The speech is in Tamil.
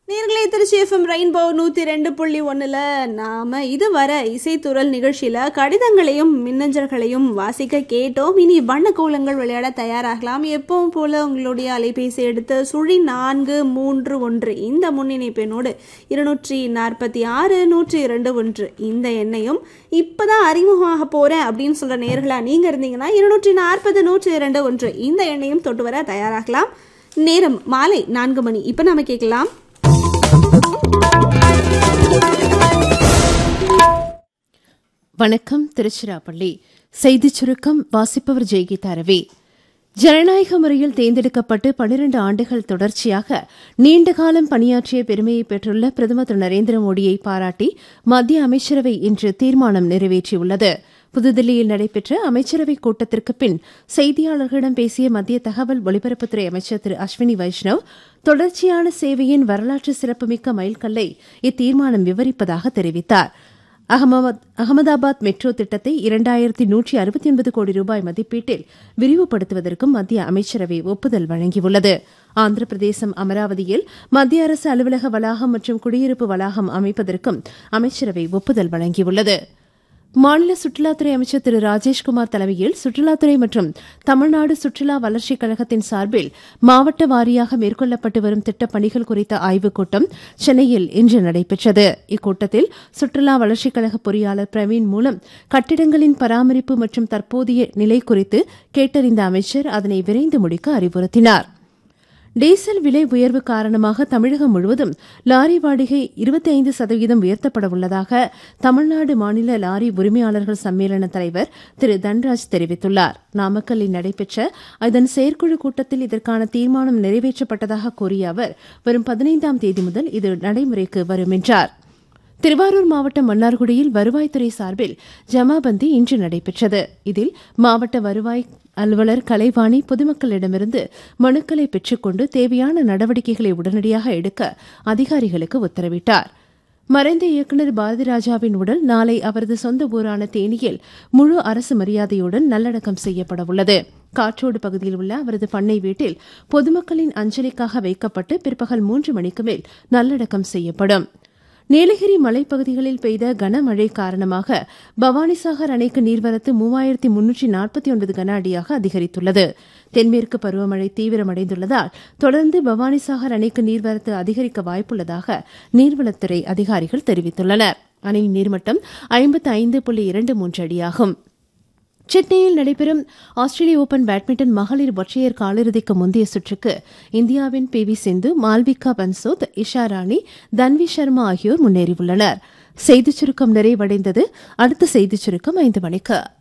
நேர்களே திருச்சி எஃப்எம் ரெயின்போ நூற்றி ரெண்டு புள்ளி ஒன்றில் நாம் இதுவரை இசைத்துறல் நிகழ்ச்சியில் கடிதங்களையும் மின்னஞ்சல்களையும் வாசிக்க கேட்டோம் இனி வண்ண கோலங்கள் விளையாட தயாராகலாம் எப்பவும் போல உங்களுடைய அலைபேசி எடுத்து சுழி நான்கு மூன்று ஒன்று இந்த முன்னிணைப்பெண்ணோடு இருநூற்றி நாற்பத்தி ஆறு நூற்றி இரண்டு ஒன்று இந்த எண்ணையும் இப்போதான் அறிமுகமாக போகிறேன் அப்படின்னு சொல்கிற நேர்களாக நீங்கள் இருந்தீங்கன்னா இருநூற்றி நாற்பது நூற்றி இரண்டு ஒன்று இந்த எண்ணையும் தொட்டு வர தயாராகலாம் நேரம் மாலை நான்கு மணி இப்போ நாம கேட்கலாம் வணக்கம் திருச்சிராப்பள்ளி செய்திச் சுருக்கம் வாசிப்பவர் ஜெய்கீதா ரவி ஜனநாயக முறையில் தேர்ந்தெடுக்கப்பட்டு பனிரண்டு ஆண்டுகள் தொடர்ச்சியாக நீண்ட காலம் பணியாற்றிய பெருமையை பெற்றுள்ள பிரதமர் திரு நரேந்திர மோடியை பாராட்டி மத்திய அமைச்சரவை இன்று தீர்மானம் நிறைவேற்றியுள்ளது புதுதில்லியில் நடைபெற்ற அமைச்சரவைக் கூட்டத்திற்கு பின் செய்தியாளர்களிடம் பேசிய மத்திய தகவல் ஒலிபரப்புத்துறை அமைச்சர் திரு அஸ்வினி வைஷ்ணவ் தொடர்ச்சியான சேவையின் வரலாற்று சிறப்புமிக்க மைல்கல்லை இத்தீர்மானம் விவரிப்பதாக தெரிவித்தார் அகமதாபாத் அகமதாபாத் மெட்ரோ திட்டத்தை இரண்டாயிரத்தி நூற்றி அறுபத்தி ஒன்பது கோடி ரூபாய் மதிப்பீட்டில் விரிவுபடுத்துவதற்கும் மத்திய அமைச்சரவை ஒப்புதல் வழங்கியுள்ளது ஆந்திர பிரதேசம் அமராவதியில் மத்திய அரசு அலுவலக வளாகம் மற்றும் குடியிருப்பு வளாகம் அமைப்பதற்கும் அமைச்சரவை ஒப்புதல் வழங்கியுள்ளது மாநில சுற்றுலாத்துறை அமைச்சர் திரு ராஜேஷ்குமார் தலைமையில் சுற்றுலாத்துறை மற்றும் தமிழ்நாடு சுற்றுலா வளர்ச்சிக் கழகத்தின் சார்பில் மாவட்ட வாரியாக மேற்கொள்ளப்பட்டு வரும் திட்டப் பணிகள் குறித்த ஆய்வுக் கூட்டம் சென்னையில் இன்று நடைபெற்றது இக்கூட்டத்தில் சுற்றுலா வளர்ச்சிக் கழக பொறியாளர் பிரவீன் மூலம் கட்டிடங்களின் பராமரிப்பு மற்றும் தற்போதைய நிலை குறித்து கேட்டறிந்த அமைச்சர் அதனை விரைந்து முடிக்க அறிவுறுத்தினாா் டீசல் விலை உயர்வு காரணமாக தமிழகம் முழுவதும் லாரி வாடகை இருபத்தி ஐந்து சதவீதம் உயர்த்தப்பட உள்ளதாக தமிழ்நாடு மாநில லாரி உரிமையாளர்கள் சம்மேளன தலைவர் திரு தன்ராஜ் தெரிவித்துள்ளார் நாமக்கல்லில் நடைபெற்ற அதன் செயற்குழு கூட்டத்தில் இதற்கான தீர்மானம் நிறைவேற்றப்பட்டதாக கூறிய அவர் வரும் பதினைந்தாம் தேதி முதல் இது நடைமுறைக்கு வரும் என்றார் திருவாரூர் மாவட்டம் மன்னார்குடியில் வருவாய்த்துறை சார்பில் ஜமாபந்தி இன்று நடைபெற்றது இதில் மாவட்ட வருவாய் அலுவலர் கலைவாணி பொதுமக்களிடமிருந்து மனுக்களை பெற்றுக்கொண்டு தேவையான நடவடிக்கைகளை உடனடியாக எடுக்க அதிகாரிகளுக்கு உத்தரவிட்டார் மறைந்த இயக்குநர் பாரதி ராஜாவின் உடல் நாளை அவரது சொந்த ஊரான தேனியில் முழு அரசு மரியாதையுடன் நல்லடக்கம் செய்யப்பட உள்ளது காற்றோடு பகுதியில் உள்ள அவரது பண்ணை வீட்டில் பொதுமக்களின் அஞ்சலிக்காக வைக்கப்பட்டு பிற்பகல் மூன்று மணிக்கு மேல் நல்லடக்கம் செய்யப்படும் நீலகிரி மலைப்பகுதிகளில் பெய்த கனமழை காரணமாக பவானிசாகர் அணைக்கு நீர்வரத்து மூவாயிரத்தி முன்னூற்றி நாற்பத்தி ஒன்பது கன அடியாக அதிகரித்துள்ளது தென்மேற்கு பருவமழை தீவிரமடைந்துள்ளதால் தொடர்ந்து பவானிசாகர் அணைக்கு நீர்வரத்து அதிகரிக்க வாய்ப்புள்ளதாக நீர்வளத்துறை அதிகாரிகள் தெரிவித்துள்ளனர் அணையின் நீர்மட்டம் ஐம்பத்து ஐந்து புள்ளி இரண்டு மூன்று அடியாகும் சிட்னியில் நடைபெறும் ஆஸ்திரேலிய ஓபன் பேட்மிண்டன் மகளிர் ஒற்றையர் காலிறுதிக்கு முந்தைய சுற்றுக்கு இந்தியாவின் பி வி சிந்து மால்விகா பன்சோத் இஷா ராணி தன்வி சர்மா ஆகியோர் முன்னேறியுள்ளனர் செய்திச் சுருக்கம் நிறைவடைந்தது அடுத்த செய்திச் சுருக்கம் ஐந்து மணிக்கு